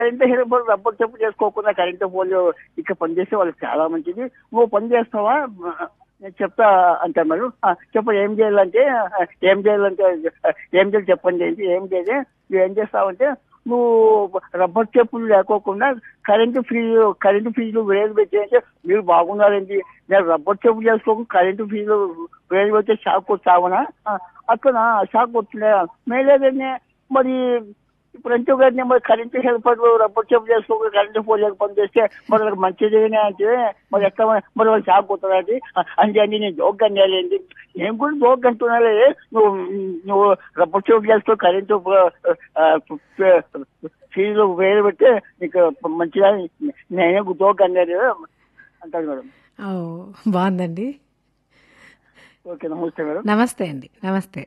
Current help rubber చెప్పు చేసుకోకుండా current polio ఇక్కడ పనిచేస్తే వాళ్ళకి చాలా మంచిది నువ్వు పని చేస్తావా నేను చెప్తా అంటారు మరి "ఆ, చెప్పు ఏం చేయాలంటే "ఆ, ఏం చేయాలంటే "ఆ, ఏం చేయాలి చెప్పండి ఏంటి ఏం చేయాలి నువ్వు ఏం చేస్తావంటే నువ్వు రబ్బర్ చెప్పులు లేకోకుండా కరెంటు ఫీజు కరెంటు ఫీజులు వేలు పెట్టేయంటే మీరు బాగున్నారండి నేను రబ్బర్ చెప్పులు చేసుకోకుండా కరెంటు ఫీజులు వేలు పెట్టి షాక్ కొట్టావనా అక్కడ షాక్ కొట్టులే మేలేదండి మరి ఇప్పుడు ఎంతో గారిని మరి కరెంటు హెల్పర్ రబ్బర్ చెప్పులు చేసుకోకుండా కరెంటు పోలేక పని చేస్తే మరి వాళ్ళకి మంచిదేనే అంటే మరి ఎట్లా మరి వాళ్ళు షాక్ కొట్టారండి అంటే అండి నేను జోక్ అన్నాలేండి నేను కూడా జోక్ అంటున్నాలే నువ్వు నువ్వు రబ్బర్ చెప్పులు చేసుకో కరెంటు ఫీజులు వేలు పెట్టి నీకు మంచిగా నేనే జోక్ అన్నారు అంటారు మేడం ఓ బాగుందండి ఓకే నమస్తే మేడం నమస్తే అండి నమస్తే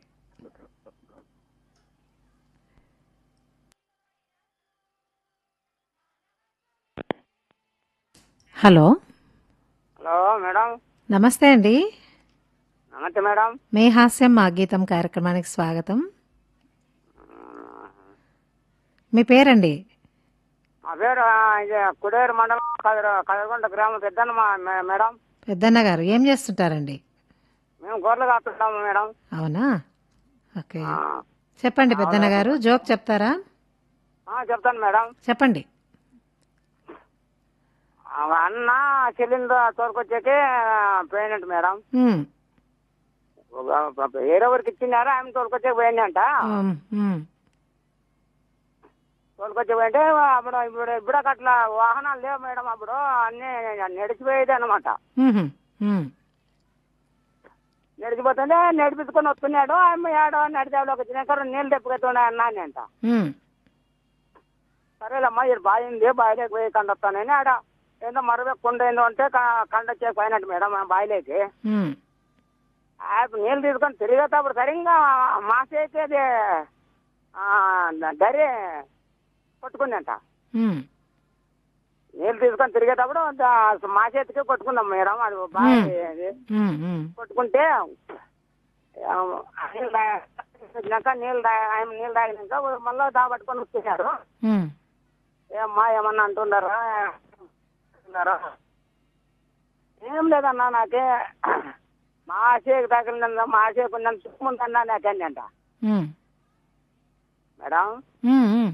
హలో హలో మేడం నమస్తే అండి నమస్తే మేడం మే హాస్యం మా గీతం కార్యక్రమానికి స్వాగతం మీ పేరండి మా పేరు ఆ, ఇది కుడేరు మండలం కదర కదరగొండ గ్రామం పెద్దన్న మా మే- మేడం పెద్దన్న గారు ఏం చేస్తుంటారండి మేము గొర్రెలు కాస్తున్నాము మేడం అవునా ఓకే ఆ, చెప్పండి పెద్దన్న గారు జోక్ చెప్తారా ఆ, చెప్తాను మేడం చెప్పండి ఆ, అన్న చెల్లింది తోలుకొచ్చాకే పోయినట్టు మేడం ఉమ్, ఒక- వేరే ఊరికి ఇచ్చినారు ఆమె తోలుకొచ్చాక పోయిందంట ఉమ్, ఉమ్, తోలుకొచ్చి పోయింటే అప్పుడు ఇప్పుడు ఇప్పుడు అట్లా వాహనాలు లేవు మేడం అప్పుడు అన్ని నడిచిపోయేది అనమాట ఉహుం, ఉమ్, నడిచిపోతుంటే నడిపించుకొని వస్తున్నాడు ఆమె ఏడో నడిచేలోకి వచ్చినాక రెండు నీళ్ళు తెప్పుకొచ్చున్నాయి అన్నాను అంట ఉమ్, సరేలమ్మా ఇది బాయింది బాయిలోకి పోయి కండొస్తానని ఆడ ఏందో మరొక కొండ ఏందో అంటే క- కండ చేసి పోయినట్టు మేడం ఆ బాయిలోకి ఉమ్, ఆ నీళ్ళు తీసుకొని తిరిగేటప్పుడు సరిగ్గా మాసేకి అది ఆ, దరి కొట్టుకుందంట ఉమ్, నీళ్ళు తీసుకొని తిరిగేటప్పుడు ద- మా చేతికి కొట్టుకుందాం మేడం అది బావి అది. ఉమ్, ఉమ్, కొట్టుకుంటే ఆ, నీళ్ళు తాగినాక నీళ్ళు తాగి ఆయన నీళ్ళు తాగినాక మళ్ళీ దా పట్టుకొని వచ్చేసారు ఉమ్, ఏమ్మా ఏమన్నా అంటున్నారా అంటున్నారా? ఏం లేదన్నా నాకే మా ఆశకు తగిలిందా మా ఆశకు ఉన్నంత సుఖం ఉందన్నా నాకండి అంట um, madam um, um.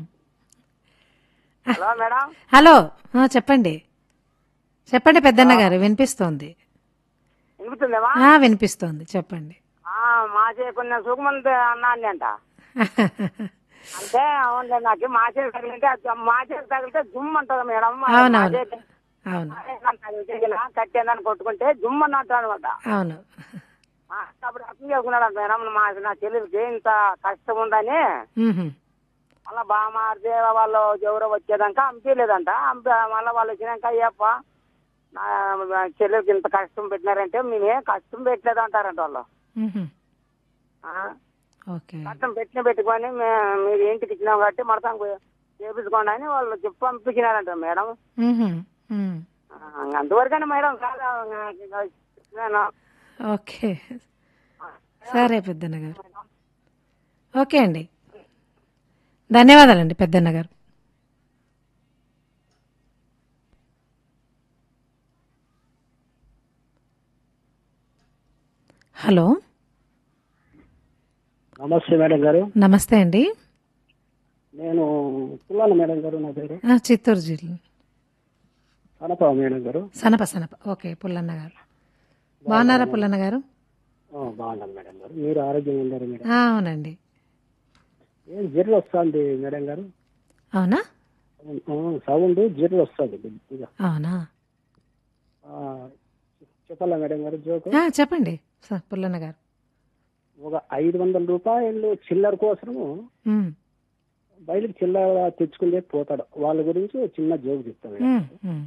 Hello madam hello ఆ, చెప్పండి చెప్పండి పెద్దన్న గారు వినిపిస్తోంది వినిపిస్తుందేమా ఆ, వినిపిస్తోంది చెప్పండి ఆ, మా చేకున్న సుఖం ఉంది అన్నా అండి అంట అంటే అవునులే నాకు మా చేతి తగిలితే అది మా చేతి తగిలితే జుమ్ అంటుంది మేడం మా అవునవును చేతి- అవును కట్టేదాన్ని కొట్టుకుంటే జుమ్ అన్నట్టు అనమాట అవును ఆ, అప్పుడు అర్థం చేసుకున్నాడు అంట మేడం మా నా చెల్లెలకి ఇంత కష్టం ఉందని ఉహుం, మళ్ళీ బాగా మారితే వాళ్ళు ఎవరో వచ్చేదాకా అనిపించలేదంట మళ్ళీ వాళ్ళు వచ్చినాక అయ్యప్ప నా నా చెల్లెలకి ఇంత కష్టం పెట్టినారంటే మేమేం కష్టం పెట్టలేదు అంటారంట వాళ్ళు ఉహుం. ఆ, ఓకే కష్టం పెట్టిన పెట్టుకొని మే- మీరు ఇంటికి ఇచ్చినాం కాబట్టి మడతాం చేపించుకోండి అని వాళ్ళు చెప్పి పంపించినారంట మేడం ఉహుం, ఉమ్. ఆ, అంతవరకనే మేడం కాదు నాకు చెప్తున్నాను. ఓకే సరే పెద్దన్న గారు ఓకే అండి ధన్యవాదాలండి పెద్దన్న గారు హలో నమస్తే మేడం గారు నమస్తే అండి నేను పుల్లాన మేడం గారు నా పేరు ఆ, చిత్తూరు జిల్లా కనప మేడం గారు సనప సనప ఓకే పుల్లన్న గారు బాగున్నారా పుల్లన్న గారు ఆ, బాగున్నాను మేడం గారు మీరు ఆరోగ్యంగా ఉన్నారు మేడం ఆ, అవునండి ఏం జిర్లు వస్తుంది మేడం గారు అవునా ఆ, సౌండ్ జిర్లు వస్తుంది కొద్దిగా అవునా ఆ, చెప్పాలా మేడం గారు జోకు ఆ, చెప్పండి స- పుల్లన్న గారు ఒక ఐదు వందల రూపాయలు చిల్లర కోసము ఉమ్, బయలుకి చిల్లర తెచ్చుకునే పోతాడు వాళ్ళ గురించి ఒక చిన్న జోక్ చెప్తాను మేడం. ఉమ్, ఉమ్,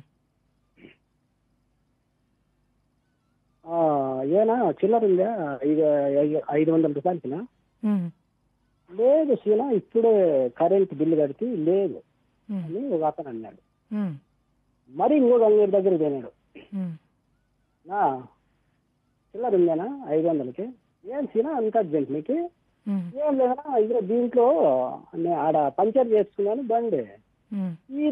ఆ, ఏనా చిల్లర ఉందా ఐదు ఐదు- ఐదు వందల రూపాయలకినా ఉమ్, లేదు సీనా ఇప్పుడే కరెంట్ బిల్లు కడితే లేదు ఉమ్, అని ఒక అతను అన్నాడు ఉమ్, మరి ఇంకొక అంగడి దగ్గర పోయినాడు ఉమ్, నా చిల్లర ఉందేనా ఐదు వందలకి ఏం సీనా అంత అర్జెంట్ నీకు ఉమ్, ఏం లేదనా ఇదిగో దీంట్లో నే- ఆడ పంచర్ చేసుకున్నాను బండి ఉమ్. ఈ